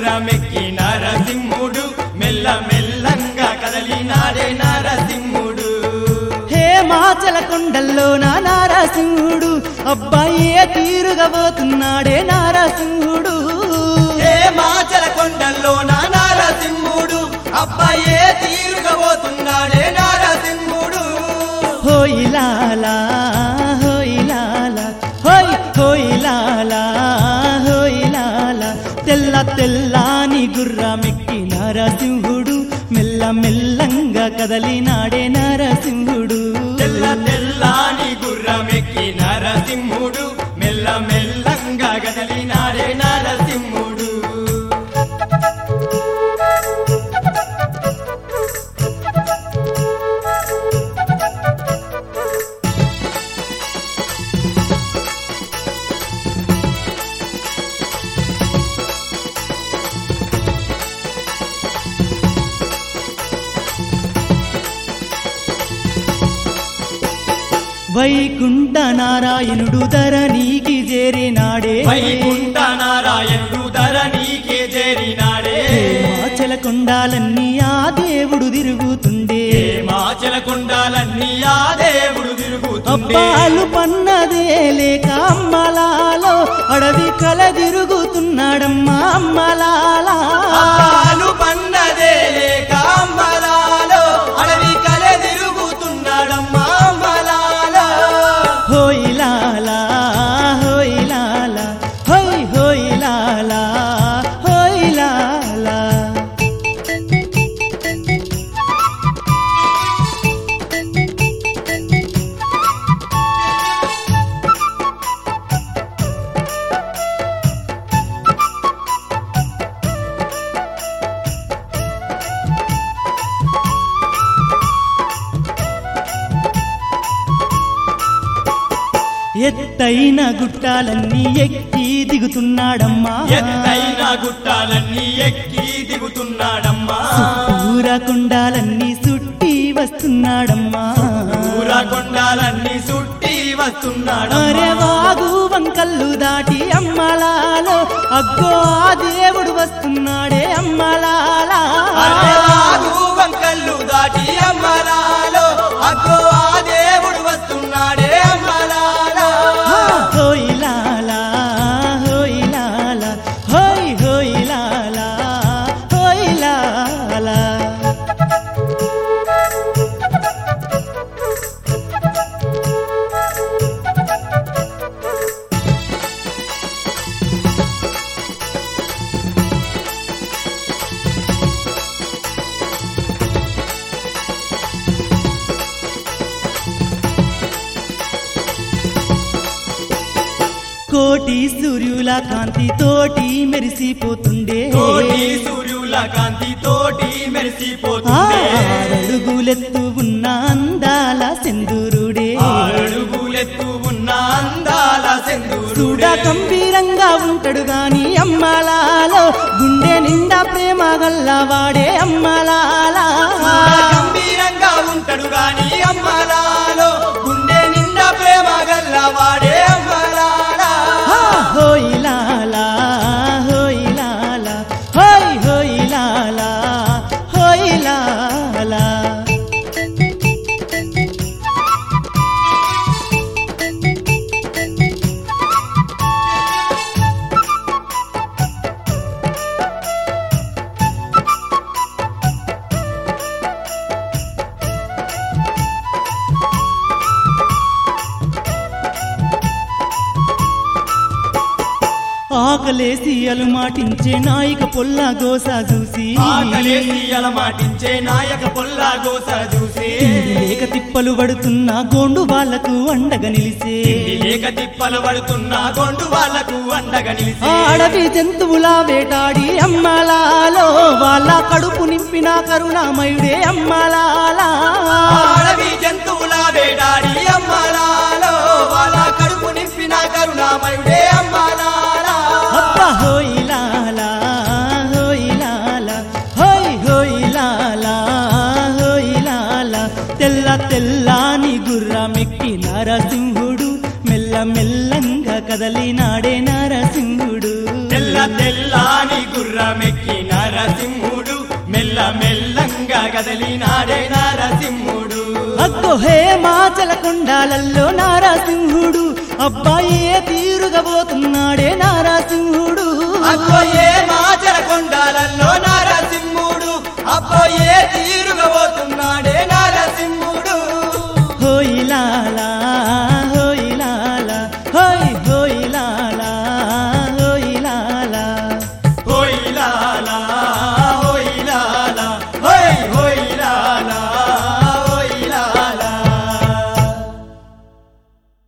గుర్రమెక్కి నరసింహుడు మెల్ల మెల్లంగా కదలినాడే నరసింహుడు హే మాచల కొండల్లో నా నారసింహుడు అబ్బాయే తీరుగా పోతున్నాడే నారసింహుడు ఏ మాచల కొండల్లో నా నరసింహుడు అబ్బాయే తీరుగా పోతున్నాడే నరసింహుడు హోయ్ లాలా హోయ్ లాలా హోయ్ హోయ్ లాలా హోయ్ లాలా తెల్ల తెల్లాని గుర్రమెక్కి నరసింహుడు మెల్ల మెల్లంగా కదలినాడే నరసింహుడు తెల్ల తెల్లాని గుర్రమెక్కి నరసింహుడు మెల్ల మెల్లంగా కదలినాడే నరసింహుడు వైకుంఠ నారాయణుడు ధరణికి చేరినాడే వైకుంఠ నారాయణుడు ధరణికే చేరినాడే మాచల కొండాలన్నీ ఆ దేవుడు తిరుగుతుండే మాచల కొండాలన్నీ ఆ దేవుడు తిరుగుతుండే అబ్బాలు పన్నదే లేక అమ్మలాలో అడవి కల తిరుగుతున్నాడమ్మా అమ్మలాలా అప్పాలు పన్నదే లేక అమ్మలాలో అడవి కలె తిరుగుతున్నాడమ్మా అమ్మలాలో హోయ్ లాలా హోయ్ లాలా హోయ్ హోయ్ లాలా హోయ్ లాలా ఎత్తైన గుట్టాలన్నీ ఎక్కి దిగుతున్నాడమ్మా ఎత్తైన గుట్టాలన్నీ ఎక్కి దిగుతున్నాడమ్మా ఊర కొండాలన్నీ సుట్టి వస్తున్నాడమ్మా ఊర కొండాలన్నీ సుట్టి వస్తున్నాడమ్మా అరే వాగు వంకల్లు దాటి అమ్మలాలో అగ్గో ఆ దేవుడు వస్తున్నాడే అమ్మలాలా అరే వాగు వంకల్లు దాటి అమ్మలాలో అగ్గో ఆ దేవుడు వస్తున్నాడే అమ్మలాలో హోయ్ లాలా హోయ్ లాలా హోయ్ హోయ్ లాలా హోయ్ లాలా కోటి సూర్యుల కాంతి తోటి మెరిసిపోతుండే తోటి సూర్యుల కాంతి తోటి మెరిసిపోతుండే అడుగులెత్తు ఉన్న అందాల సెందురుడే అడుగులెత్తు ఉన్న అందాల చూడ సెందురుడే గంభీరంగా ఉంటాడు గాని అమ్మలాలో గుండె నిండా ప్రేమ గల్లవాడే అమ్మలాలా గంభీరంగా ఉంటాడు గాని అమ్మలాలో గుండె నిండా ప్రేమ గల్లవాడే అమ్మలాలా హా, హోయ్ లాలా హోయ్ లాలా హోయ్ హోయ్ లాలా హోయ్ లాలా ఆకలేసి అలుమాటించే నాయక పొల్ల గోస చూసి ఆకలేసి అలమాటించే నాయక పొల్లా గోస చూసి తిండి లేక తిప్పలు పడుతున్న గోండు వాళ్లకు అండగా నిలిసే తిండి లేక తిప్పలు పడుతున్న గొండు వాళ్లకు అండగా నిలిసి అడవి జంతువుల వేటాడి అమ్మలాలో వాళ్ళ కడుపు నింపిన కరుణామయుడే అమ్మలాలా అడవి జంతువుల వేటాడి అమ్మలాలో వాళ్ళ కడుపు నింపిన కరుణామయుడే అమ్మలాలా అబ్బా హోయ్ లాలా హోయ్ లాలా హోయ్ హోయ్ లాలా హోయ్ లాలా తెల్ల తెల్లాని గుర్రమెక్కి నరసింహుడు మెల్ల మెల్లంగా కదలినాడే నరసింహుడు తెల్ల తెల్లాని గుర్ర గుర్రమెక్కి నరసింహుడు మెల్ల మెల్లంగా కదలినాడే నరసింహుడు అగ్గో హే మాచల కొండాలల్లో నారాసింహుడు అబ్బాయే తీరుగా పోతున్నాడే నారాసింహుడు